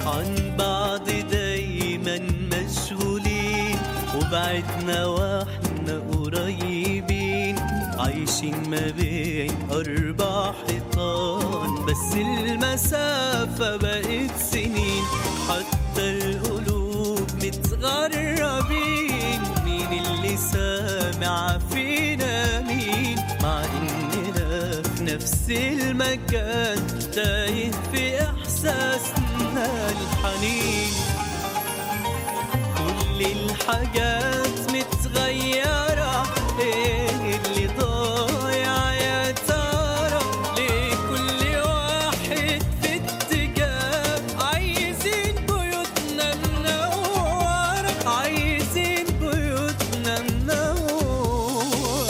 عن بعض دايما مشغولين وبعدنا واحنا قريبين عايشين ما بين أربع حيطان بس المسافة بقت سنين حتى القلوب متغربين مين اللي سامع فينا مين مع إننا في نفس المكان تايه في إحساسنا الحنين كل الحاجات متغيرة ايه اللي ضايع يا ترى ليه كل واحد في اتجاه عايزين بيوتنا منورة عايزين بيوتنا منورة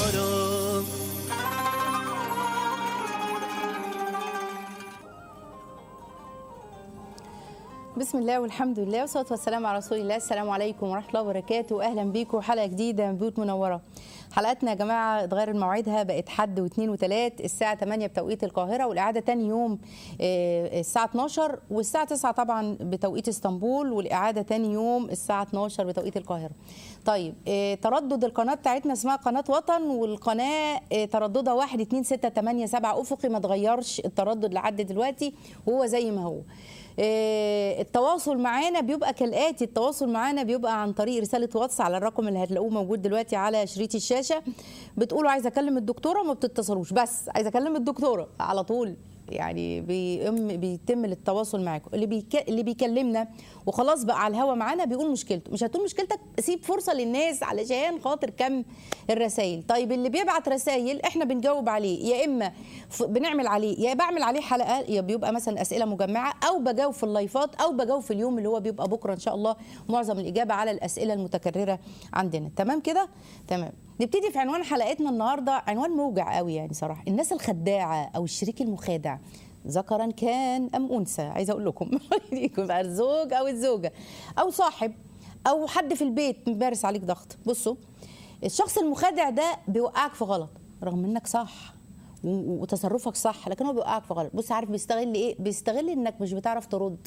بسم الله والحمد لله والصلاه والسلام على رسول الله السلام عليكم ورحمه الله وبركاته اهلا بيكم حلقه جديده من بيوت منوره حلقتنا يا جماعه اتغير مواعيدها بقت حد واثنين وثلاث الساعه 8 بتوقيت القاهره والاعاده تاني يوم آه، الساعه 12 والساعه 9 طبعا بتوقيت اسطنبول والاعاده تاني يوم الساعه 12 بتوقيت القاهره طيب آه، تردد القناه بتاعتنا اسمها قناه وطن والقناه آه، ترددها 1 2 6 8 7 افقي ما اتغيرش التردد لحد دلوقتي وهو زي ما هو آه، التواصل معانا بيبقى كالاتي التواصل معانا بيبقى عن طريق رساله واتس على الرقم اللي هتلاقوه موجود دلوقتي على شريط الشاشه بتقولوا عايزه اكلم الدكتوره وما بتتصلوش بس عايزه اكلم الدكتوره على طول يعني بيم بيتم التواصل معاكم اللي بيك... اللي بيكلمنا وخلاص بقى على الهوا معانا بيقول مشكلته مش هتقول مشكلتك سيب فرصه للناس علشان خاطر كم الرسائل طيب اللي بيبعت رسائل احنا بنجاوب عليه يا اما ف... بنعمل عليه يا بعمل عليه حلقه يا بيبقى مثلا اسئله مجمعه او بجاوب في اللايفات او بجاوب في اليوم اللي هو بيبقى بكره ان شاء الله معظم الاجابه على الاسئله المتكرره عندنا تمام كده تمام نبتدي في عنوان حلقتنا النهارده عنوان موجع قوي يعني صراحه الناس الخداعه او الشريك المخادع ذكرا كان ام انثى عايزه اقول لكم يكون بقى الزوج او الزوجه او صاحب او حد في البيت بيمارس عليك ضغط بصوا الشخص المخادع ده بيوقعك في غلط رغم انك صح و- وتصرفك صح لكن هو بيوقعك في غلط بص عارف بيستغل ايه بيستغل انك مش بتعرف ترد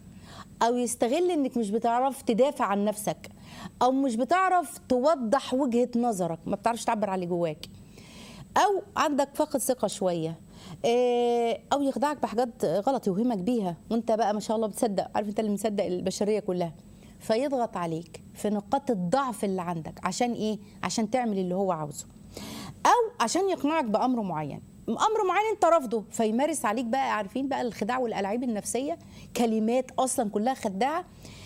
او يستغل انك مش بتعرف تدافع عن نفسك او مش بتعرف توضح وجهة نظرك ما بتعرفش تعبر عن اللي جواك او عندك فقد ثقة شوية إيه، او يخدعك بحاجات غلط يوهمك بيها وانت بقى ما شاء الله بتصدق عارف انت اللي مصدق البشرية كلها فيضغط عليك في نقاط الضعف اللي عندك عشان ايه عشان تعمل اللي هو عاوزه او عشان يقنعك بامر معين امر معين انت رافضه فيمارس عليك بقى عارفين بقى الخداع والالاعيب النفسيه كلمات اصلا كلها خداعه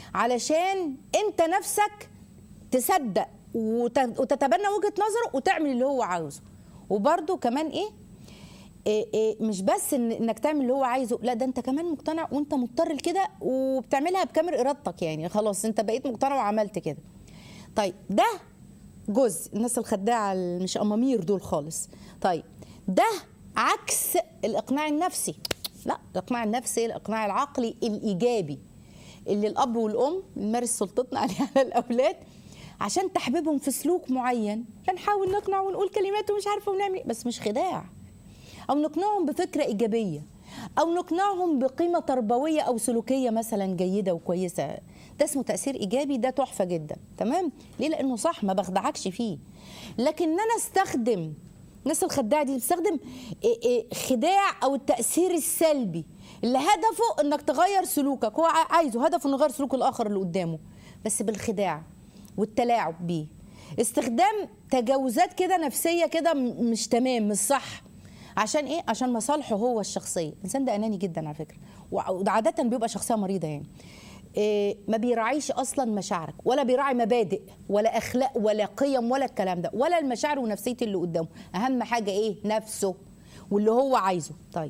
علشان انت نفسك تصدق وت- وتتبنى وجهه نظره وتعمل اللي هو عاوزه وبرده كمان ايه إيه إيه مش بس إن انك تعمل اللي هو عايزه لا ده انت كمان مقتنع وانت مضطر لكده وبتعملها بكامل ارادتك يعني خلاص انت بقيت مقتنع وعملت كده طيب ده جزء الناس الخداعه اللي مش امامير دول خالص طيب ده عكس الاقناع النفسي لا الاقناع النفسي الاقناع العقلي الايجابي اللي الاب والام بنمارس سلطتنا عليه على الاولاد عشان تحببهم في سلوك معين فنحاول نقنع ونقول كلمات ومش عارفه ونعمل إيه، بس مش خداع او نقنعهم بفكره ايجابيه او نقنعهم بقيمه تربويه او سلوكيه مثلا جيده وكويسه ده اسمه تاثير ايجابي ده تحفه جدا تمام ليه لانه صح ما بخدعكش فيه لكن انا استخدم الناس الخداعه دي بتستخدم إيه إيه خداع او التاثير السلبي اللي هدفه انك تغير سلوكك هو ع- عايزه هدفه انه يغير سلوك الاخر اللي قدامه بس بالخداع والتلاعب بيه استخدام تجاوزات كده نفسيه كده م- مش تمام مش صح عشان ايه عشان مصالحه هو الشخصيه الانسان ده اناني جدا على فكره وع- وعاده بيبقى شخصيه مريضه يعني إيه ما بيراعيش اصلا مشاعرك ولا بيراعي مبادئ ولا اخلاق ولا قيم ولا الكلام ده ولا المشاعر ونفسيه اللي قدامه اهم حاجه ايه نفسه واللي هو عايزه طيب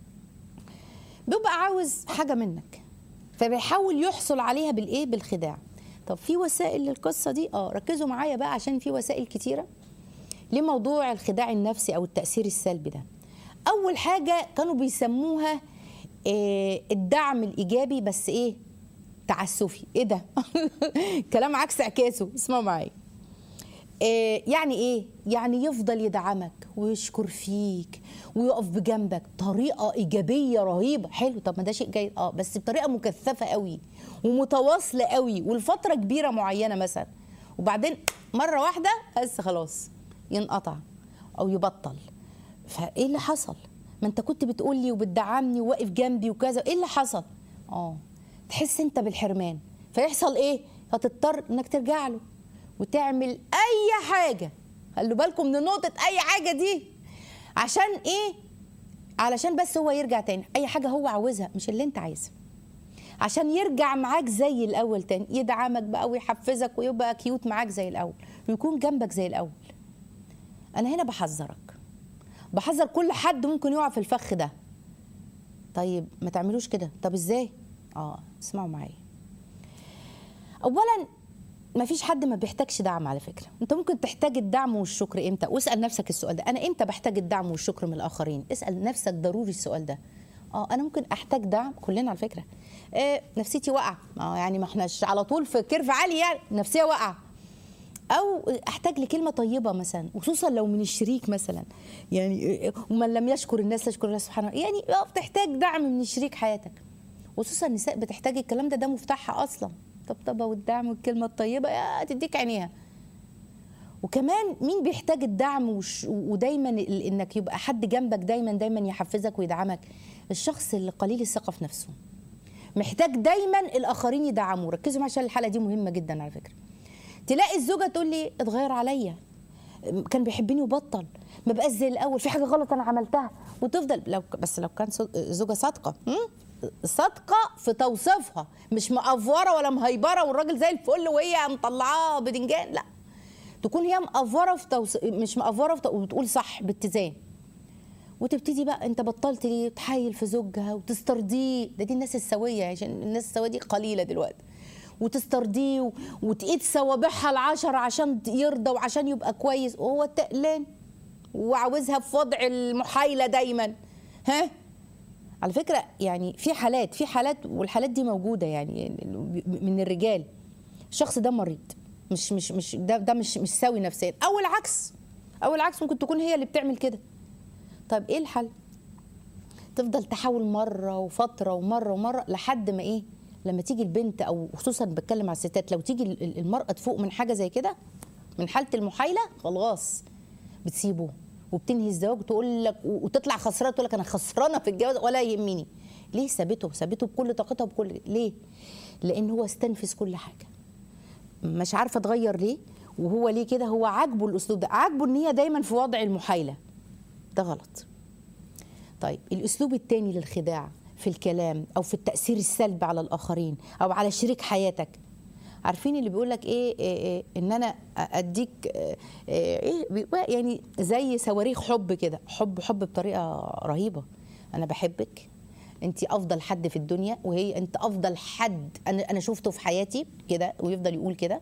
بيبقى عاوز حاجه منك فبيحاول يحصل عليها بالايه بالخداع طب في وسائل للقصه دي اه ركزوا معايا بقى عشان في وسائل كتيره لموضوع الخداع النفسي او التاثير السلبي ده اول حاجه كانوا بيسموها آه، الدعم الايجابي بس ايه تعسفي ايه ده كلام عكس عكاسه اسمعوا معايا آه، يعني ايه يعني يفضل يدعمك ويشكر فيك ويقف بجنبك طريقه ايجابيه رهيبه حلو طب ما ده شيء جيد اه بس بطريقه مكثفه قوي ومتواصله قوي ولفتره كبيره معينه مثلا وبعدين مره واحده بس خلاص ينقطع او يبطل فايه اللي حصل ما انت كنت بتقول لي وبتدعمني وواقف جنبي وكذا ايه اللي حصل اه تحس انت بالحرمان فيحصل ايه هتضطر انك ترجع له وتعمل اي حاجه خلوا بالكم من نقطه اي حاجه دي عشان ايه علشان بس هو يرجع تاني اي حاجه هو عاوزها مش اللي انت عايزها عشان يرجع معاك زي الاول تاني يدعمك بقى ويحفزك ويبقى كيوت معاك زي الاول ويكون جنبك زي الاول انا هنا بحذرك بحذر كل حد ممكن يقع في الفخ ده طيب ما تعملوش كده طب ازاي اه اسمعوا معايا اولا ما فيش حد ما بيحتاجش دعم على فكره انت ممكن تحتاج الدعم والشكر امتى واسال نفسك السؤال ده انا امتى بحتاج الدعم والشكر من الاخرين اسال نفسك ضروري السؤال ده اه انا ممكن احتاج دعم كلنا على فكره آه نفسيتي واقعه اه يعني ما احناش على طول في كيرف عالي يعني نفسيه واقعه او احتاج لكلمه طيبه مثلا وخصوصا لو من الشريك مثلا يعني ومن لم يشكر الناس يشكر الله سبحانه يعني بتحتاج دعم من شريك حياتك وخصوصا النساء بتحتاج الكلام ده ده مفتاحها اصلا طبطبه والدعم والكلمه الطيبه يا تديك عينيها وكمان مين بيحتاج الدعم وش ودايما انك يبقى حد جنبك دايما دايما يحفزك ويدعمك الشخص اللي قليل الثقه في نفسه محتاج دايما الاخرين يدعموه ركزوا معايا عشان الحلقه دي مهمه جدا على فكره تلاقي الزوجه تقول لي اتغير عليا كان بيحبني وبطل ما بقاش زي الاول في حاجه غلط انا عملتها وتفضل لو بس لو كان زوجه صادقه صادقه في توصيفها مش مقفوره ولا مهيبره والراجل زي الفل وهي مطلعاه بدنجان لا تكون هي مقفوره في توص... مش مقفوره في وتقول صح باتزان وتبتدي بقى انت بطلت ليه تحايل في زوجها وتسترضيه ده دي الناس السويه عشان الناس السويه دي قليله دلوقتي وتسترضيه وتقيد صوابعها العشرة عشان يرضى وعشان يبقى كويس وهو تقلان وعاوزها في وضع المحايلة دايما ها على فكرة يعني في حالات في حالات والحالات دي موجودة يعني من الرجال الشخص ده مريض مش مش مش ده ده مش مش سوي نفسيا او العكس او العكس ممكن تكون هي اللي بتعمل كده طيب ايه الحل تفضل تحاول مره وفتره ومره ومره لحد ما ايه لما تيجي البنت او خصوصا بتكلم على الستات لو تيجي المراه تفوق من حاجه زي كده من حاله المحايله خلاص بتسيبه وبتنهي الزواج وتقول لك وتطلع خسرانه تقول لك انا خسرانه في الجواز ولا يهمني ليه سابته سابته بكل طاقتها بكل ليه لان هو استنفذ كل حاجه مش عارفه اتغير ليه وهو ليه كده هو عاجبه الاسلوب ده عاجبه ان هي دايما في وضع المحايله ده غلط طيب الاسلوب الثاني للخداع في الكلام او في التاثير السلبي على الاخرين او على شريك حياتك عارفين اللي بيقول لك إيه, إيه, ايه ان انا اديك ايه, إيه يعني زي صواريخ حب كده حب حب بطريقه رهيبه انا بحبك انت افضل حد في الدنيا وهي انت افضل حد انا انا شفته في حياتي كده ويفضل يقول كده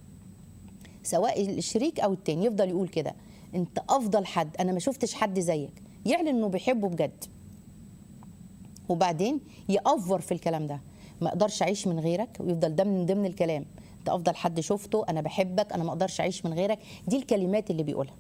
سواء الشريك او التاني يفضل يقول كده انت افضل حد انا ما شفتش حد زيك يعلن انه بيحبه بجد وبعدين يأفور في الكلام ده ما اقدرش اعيش من غيرك ويفضل ده من ضمن الكلام انت افضل حد شفته انا بحبك انا ما اقدرش اعيش من غيرك دي الكلمات اللي بيقولها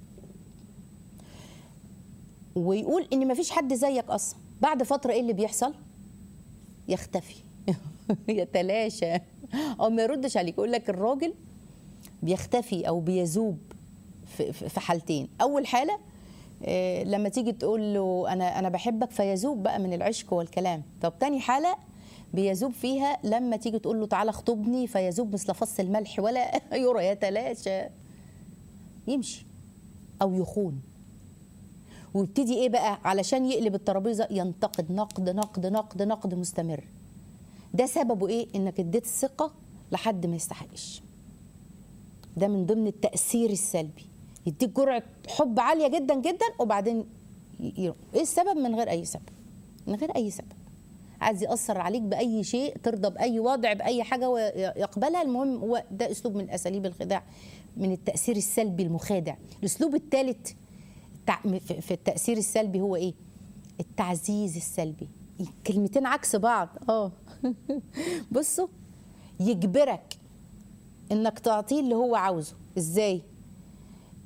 ويقول ان ما فيش حد زيك اصلا بعد فتره ايه اللي بيحصل يختفي يتلاشى او ما يردش عليك يقول لك الراجل بيختفي او بيذوب في حالتين اول حاله لما تيجي تقول له انا انا بحبك فيذوب بقى من العشق والكلام طب تاني حاله بيذوب فيها لما تيجي تقول له تعالى اخطبني فيذوب مثل فص الملح ولا يرى يتلاشى يمشي او يخون ويبتدي ايه بقى علشان يقلب الترابيزه ينتقد نقد نقد نقد نقد مستمر ده سببه ايه انك اديت الثقه لحد ما يستحقش ده من ضمن التاثير السلبي يديك جرعه حب عاليه جدا جدا وبعدين ي... ايه السبب من غير اي سبب من غير اي سبب عايز ياثر عليك باي شيء ترضى باي وضع باي حاجه ويقبلها المهم هو ده اسلوب من اساليب الخداع من التاثير السلبي المخادع الاسلوب الثالث في التاثير السلبي هو ايه التعزيز السلبي كلمتين عكس بعض اه بصوا يجبرك انك تعطيه اللي هو عاوزه ازاي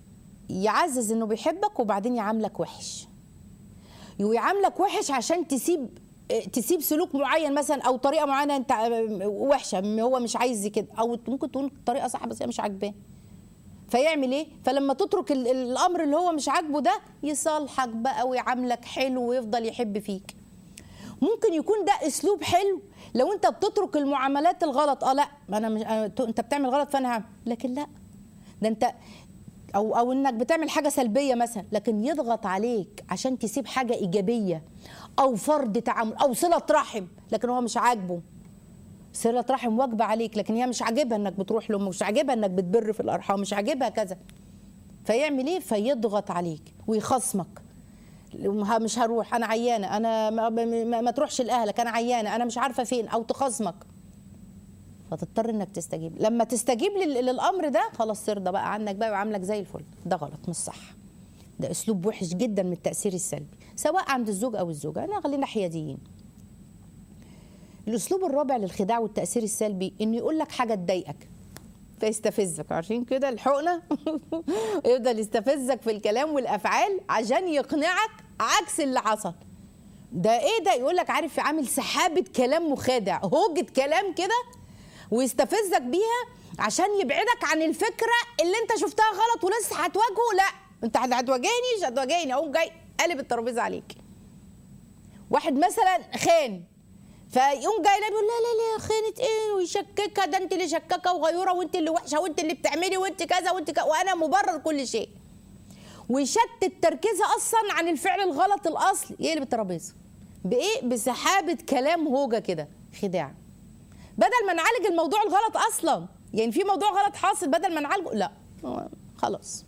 يعزز انه بيحبك وبعدين يعاملك وحش ويعاملك وحش عشان تسيب تسيب سلوك معين مثلا او طريقه معينه انت وحشه هو مش عايز كده او ممكن تكون طريقه صح بس هي مش عاجباه فيعمل ايه فلما تترك ال- الامر اللي هو مش عاجبه ده يصالحك بقى ويعاملك حلو ويفضل يحب فيك ممكن يكون ده اسلوب حلو لو انت بتترك المعاملات الغلط اه لا ما انا مش أنا- انت بتعمل غلط فانا هعمل لكن لا ده انت او او انك بتعمل حاجه سلبيه مثلا لكن يضغط عليك عشان تسيب حاجه ايجابيه او فرض تعامل او صله رحم لكن هو مش عاجبه صله رحم واجبه عليك لكن هي مش عاجبها انك بتروح له مش عاجبها انك بتبر في الارحام مش عاجبها كذا فيعمل ايه فيضغط عليك ويخصمك ه- مش هروح انا عيانه انا ما, ما, ما تروحش لاهلك انا عيانه انا مش عارفه فين او تخصمك فتضطر انك تستجيب لما تستجيب لل- للامر ده خلاص ترضى بقى عنك بقى وعاملك زي الفل ده غلط مش صح ده اسلوب وحش جدا من التاثير السلبي سواء عند الزوج او الزوجه انا خلينا حياديين الاسلوب الرابع للخداع والتاثير السلبي انه يقول لك حاجه تضايقك فيستفزك عارفين كده الحقنه يفضل يستفزك في الكلام والافعال عشان يقنعك عكس اللي حصل ده ايه ده يقول لك عارف عامل سحابه كلام مخادع هوجه كلام كده ويستفزك بيها عشان يبعدك عن الفكره اللي انت شفتها غلط ولسه هتواجهه لا انت هت- هتواجهني مش هتواجهني اقوم جاي قلب الترابيزه عليك واحد مثلا خان فيقوم جاي لها بيقول لا لا لا خانت ايه ويشككها ده انت اللي شكاكه وغيوره وانت اللي وحشه وانت اللي بتعملي وانت كذا وانت كذا وانا مبرر كل شيء ويشتت تركيزها اصلا عن الفعل الغلط الاصلي يقلب الترابيزه بايه بسحابه كلام هوجه كده خداع بدل ما نعالج الموضوع الغلط اصلا يعني في موضوع غلط حاصل بدل ما نعالجه لا هو خلاص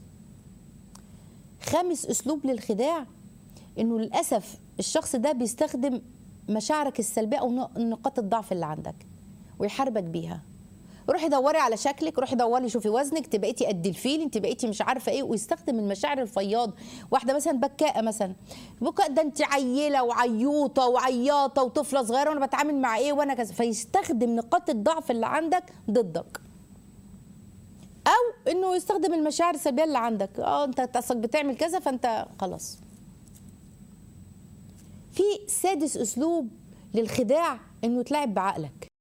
خامس اسلوب للخداع انه للاسف الشخص ده بيستخدم مشاعرك السلبيه او نق- نقاط الضعف اللي عندك ويحاربك بيها روحي دوري على شكلك روحي دوري شوفي وزنك انت بقيتي قد الفيل انت بقيتي مش عارفه ايه ويستخدم المشاعر الفياض واحده مثلا بكاءه مثلا بكاء ده انت عيله وعيوطه وعياطه وطفله صغيره وانا بتعامل مع ايه وانا كذا فيستخدم نقاط الضعف اللي عندك ضدك او انه يستخدم المشاعر السلبيه اللي عندك اه انت اصلك بتعمل كذا فانت خلاص في سادس اسلوب للخداع انه تلعب بعقلك